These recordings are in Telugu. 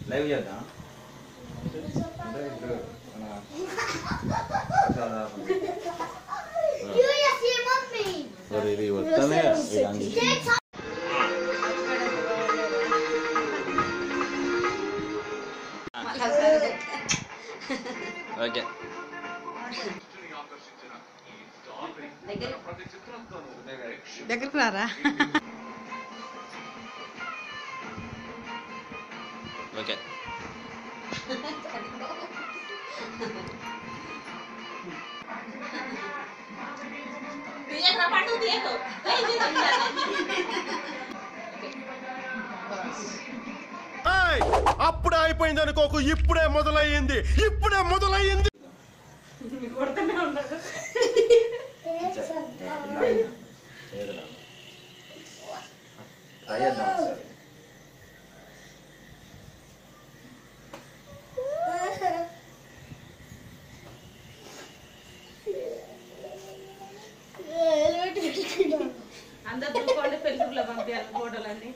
లైవ్ చేద్దాం అంటే ఇప్పుడు మన చాలా మరి ఇది వస్తానే ఇది అంగి- ఓకే దగ్గరికి రారా ఓకే అప్పుడే అయిపోయింది అనుకోకు ఇప్పుడే మొదలయ్యింది ఇప్పుడే మొదలయ్యింది ట్రై చేద్దాం ఒకసారి అందరు చూసుకోండి పెళ్ళిలో పంపించాలి ఫోటోలన్నీ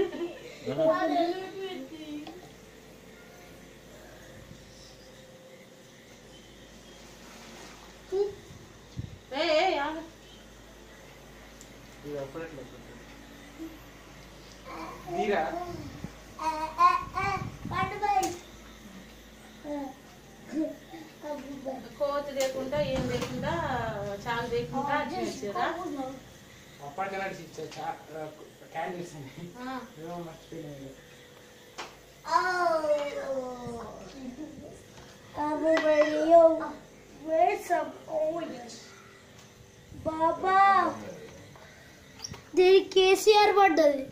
ఏ ఏ, ఆగు. కోతి లేకుండా ఏం లేకుండా చాలు లేకుండా చేసారా అప్పటికలాంటి క్యాండిల్స్ అని ఏమో మర్చిపోయినాయి బాబా దీనికి కేసీఆర్ పడ్డది